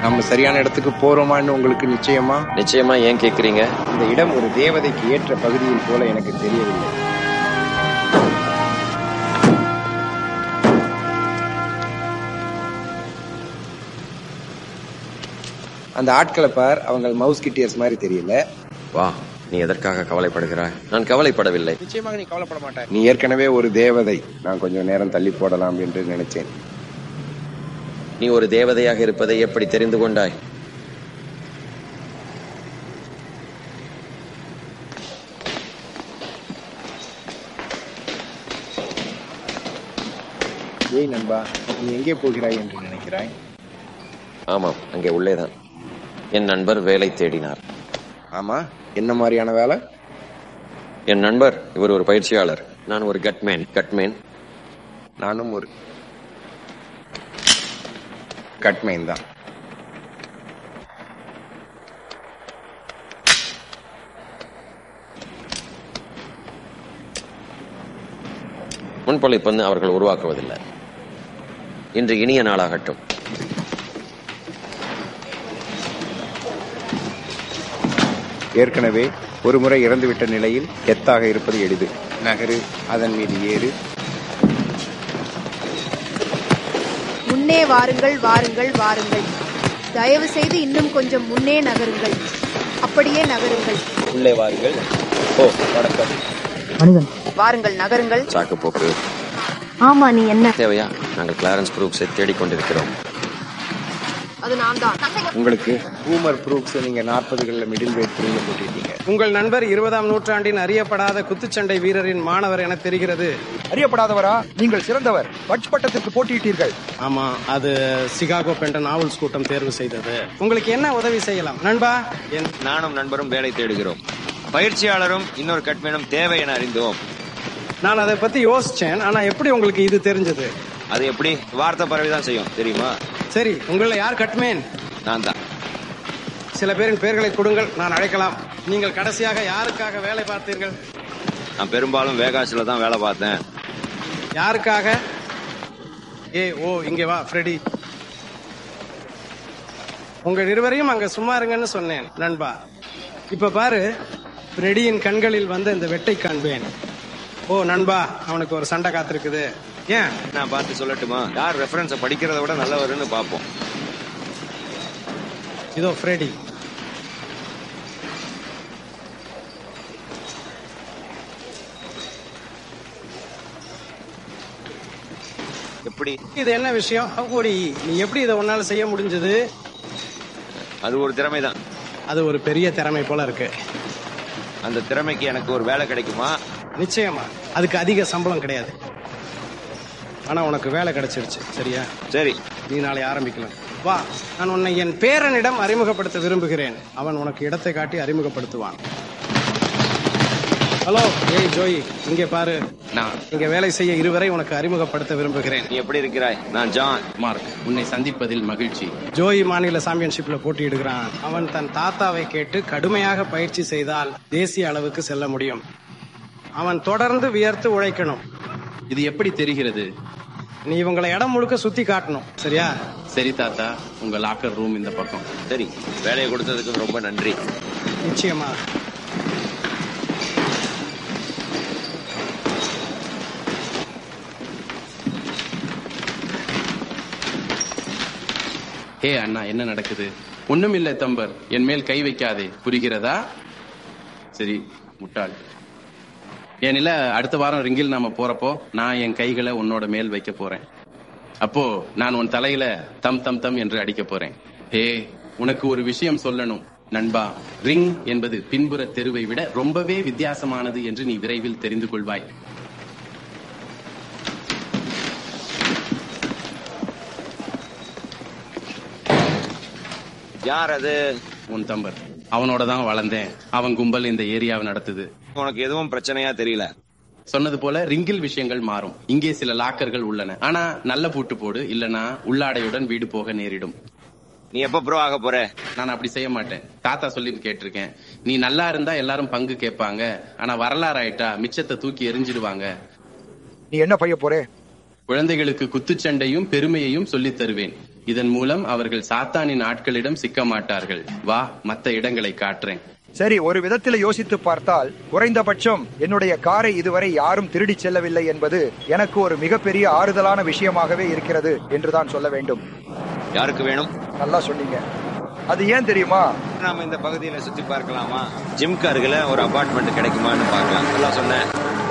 நம்ம சரியான இடத்துக்கு போறோமான்னு உங்களுக்கு நிச்சயமா நிச்சயமா ஏன் கேக்குறீங்க இந்த இடம் ஒரு தேவதைக்கு ஏற்ற பகுதியில் போல எனக்கு தெரியவில்லை அந்த ஆட்களை பார் அவங்க மவுஸ் கிட்டியர்ஸ் மாதிரி தெரியல வா நீ எதற்காக கவலைப்படுகிறாய் நான் கவலைப்படவில்லை நிச்சயமாக நீ கவலைப்பட மாட்டாய் நீ ஏற்கனவே ஒரு தேவதை நான் கொஞ்சம் நேரம் தள்ளி போடலாம் என்று நினைச்சேன் நீ ஒரு தேவதையாக இருப்பதை எப்படி தெரிந்து கொண்டாய் ஏய் நண்பா நீ எங்கே போகிறாய் என்று நினைக்கிறாய் ஆமாம் அங்கே உள்ளேதான் என் நண்பர் வேலை தேடினார் ஆமா என்ன மாதிரியான வேலை என் நண்பர் இவர் ஒரு பயிற்சியாளர் நான் ஒரு கட்மேன் கட்மேன் நானும் ஒரு கட்மைன் தான் முன்பொழிப்பந்து அவர்கள் உருவாக்குவதில்லை இன்று இனிய நாளாகட்டும் ஏற்கனவே ஒரு முறை இறந்துவிட்ட நிலையில் எத்தாக இருப்பது எளிது நகரு அதன் மீது ஏறு முன்னே வாருங்கள் வாருங்கள் வாருங்கள் தயவு செய்து இன்னும் கொஞ்சம் முன்னே நகருங்கள் அப்படியே நகருங்கள் உள்ளே வாருங்கள் ஓ வணக்கம் மனிதன் வாருங்கள் நகருங்கள் சாக்கு போக்கு ஆமா நீ என்ன தேவையா நாங்கள் கிளாரன்ஸ் ப்ரூக்ஸை தேடிக்கொண்டிருக்கிறோம் அது நான் தான் உங்களுக்கு பூமர் ப்ரூக்ஸ் நீங்க நாற்பதுகளில் மிடில் வெயிட் த்ரீல போட்டிருக்கீங்க உங்கள் நண்பர் இருபதாம் நூற்றாண்டின் அறியப்படாத குத்துச்சண்டை வீரரின் மாணவர் என தெரிகிறது அறியப்படாதவரா நீங்கள் சிறந்தவர் பட்ச் பட்டத்திற்கு போட்டியிட்டீர்கள் ஆமா அது சிகாகோ பெண்ட நாவல்ஸ் கூட்டம் தேர்வு செய்தது உங்களுக்கு என்ன உதவி செய்யலாம் நண்பா என் நானும் நண்பரும் வேலை தேடுகிறோம் பயிற்சியாளரும் இன்னொரு கட்மேனும் தேவை என அறிந்தோம் நான் அதை பத்தி யோசிச்சேன் ஆனா எப்படி உங்களுக்கு இது தெரிஞ்சது அது எப்படி வார்த்தை பரவிதான் செய்யும் தெரியுமா சரி உங்களை யார் கட்மேன் நான் தான் சில பேரின் பெயர்களை கொடுங்கள் நான் அழைக்கலாம் நீங்கள் கடைசியாக யாருக்காக வேலை பார்த்தீர்கள் நான் பெரும்பாலும் வேகாசில தான் வேலை பார்த்தேன் யாருக்காக ஏ ஓ இங்கே வா ஃப்ரெடி உங்கள் இருவரையும் அங்க சும்மா இருங்கன்னு சொன்னேன் நண்பா இப்ப பாரு ஃப்ரெடியின் கண்களில் வந்த இந்த வெட்டை காண்பேன் ஓ நண்பா அவனுக்கு ஒரு சண்டை காத்திருக்குது ஏன் நான் பார்த்து சொல்லட்டுமா யார் ரெஃபரன்ஸை படிக்கிறத விட நல்லவருன்னு பார்ப்போம் இதோ ஃப்ரெடி எப்படி இது என்ன விஷயம் ஓடி நீ எப்படி இதை உன்னால செய்ய முடிஞ்சது அது ஒரு திறமை தான் அது ஒரு பெரிய திறமை போல இருக்கு அந்த திறமைக்கு எனக்கு ஒரு வேலை கிடைக்குமா நிச்சயமா அதுக்கு அதிக சம்பளம் கிடையாது ஆனா உனக்கு வேலை கிடைச்சிருச்சு சரியா சரி நீ நாளை ஆரம்பிக்கலாம் வா நான் உன்னை என் பேரனிடம் அறிமுகப்படுத்த விரும்புகிறேன் அவன் உனக்கு இடத்தை காட்டி அறிமுகப்படுத்துவான் ஹலோ ஏய் ஜோய் இங்கே பாரு நான் இங்க வேலை செய்ய இருவரை உனக்கு அறிமுகப்படுத்த விரும்புகிறேன் நீ எப்படி இருக்கிறாய் நான் ஜான் மார்க் உன்னை சந்திப்பதில் மகிழ்ச்சி ஜோய் மாநில சாம்பியன்ஷிப்ல போட்டியிடுகிறான் அவன் தன் தாத்தாவை கேட்டு கடுமையாக பயிற்சி செய்தால் தேசிய அளவுக்கு செல்ல முடியும் அவன் தொடர்ந்து வியர்த்து உழைக்கணும் இது எப்படி தெரிகிறது நீ இவங்களை இடம் முழுக்க சுத்தி காட்டணும் சரியா சரி தாத்தா உங்க லாக்கர் ரூம் இந்த பக்கம் சரி வேலையை கொடுத்ததுக்கு ரொம்ப நன்றி நிச்சயமா ஹே அண்ணா என்ன நடக்குது ஒண்ணும் இல்ல தம்பர் என் மேல் கை வைக்காதே புரிகிறதா சரி முட்டாள் ஏனில அடுத்த வாரம் ரிங்கில் நாம போறப்போ நான் என் கைகளை உன்னோட மேல் வைக்க போறேன் அப்போ நான் உன் தலையில தம் தம் தம் என்று அடிக்க போறேன் ஹே உனக்கு ஒரு விஷயம் சொல்லணும் நண்பா ரிங் என்பது பின்புற தெருவை விட ரொம்பவே வித்தியாசமானது என்று நீ விரைவில் தெரிந்து கொள்வாய் யார் அது உன் தம்பர் அவனோட தான் வளர்ந்தேன் அவன் கும்பல் இந்த ஏரியாவை நடத்துது உனக்கு எதுவும் பிரச்சனையா தெரியல சொன்னது போல ரிங்கில் விஷயங்கள் மாறும் இங்கே சில லாக்கர்கள் உள்ளன ஆனா நல்ல பூட்டு போடு இல்லனா உள்ளாடையுடன் வீடு போக நேரிடும் நீ எப்ப ப்ரோ ஆக போற நான் அப்படி செய்ய மாட்டேன் தாத்தா சொல்லி கேட்டிருக்கேன் நீ நல்லா இருந்தா எல்லாரும் பங்கு கேட்பாங்க ஆனா வரலாறு ஆயிட்டா மிச்சத்தை தூக்கி எரிஞ்சிடுவாங்க நீ என்ன பைய போறே குழந்தைகளுக்கு குத்துச்சண்டையும் பெருமையையும் சொல்லித் தருவேன் இதன் மூலம் அவர்கள் சாத்தானின் ஆட்களிடம் சிக்க மாட்டார்கள் வா மத்த இடங்களை காட்டுறேன் சரி ஒரு விதத்தில் யோசித்து பார்த்தால் குறைந்தபட்சம் என்னுடைய காரை இதுவரை யாரும் திருடிச் செல்லவில்லை என்பது எனக்கு ஒரு மிகப்பெரிய ஆறுதலான விஷயமாகவே இருக்கிறது என்றுதான் சொல்ல வேண்டும் யாருக்கு வேணும் நல்லா சொன்னீங்க அது ஏன் தெரியுமா நாம இந்த பகுதியில சுத்தி பார்க்கலாமா ஜிம்க்கு அருகில ஒரு அபார்ட்மெண்ட் கிடைக்குமான்னு பார்க்கலாம் நல்லா சொன்னேன்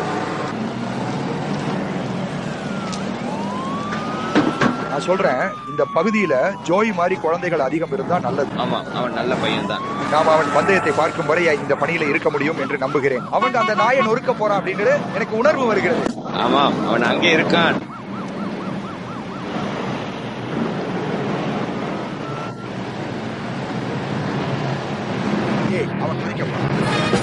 நான் சொல்றேன் இந்த பகுதியில ஜோய் மாதிரி குழந்தைகள் அதிகம் இருந்தா நல்லது ஆமா அவன் நல்ல பையன் தான் நாம் அவன் பந்தயத்தை பார்க்கும் வரை இந்த பணியில இருக்க முடியும் என்று நம்புகிறேன் அவன் அந்த நாயை நொறுக்க போறான் அப்படிங்கிறது எனக்கு உணர்வு வருகிறது ஆமா அவன் அங்கே இருக்கான் ஏய் அவன் குதிக்க போறான்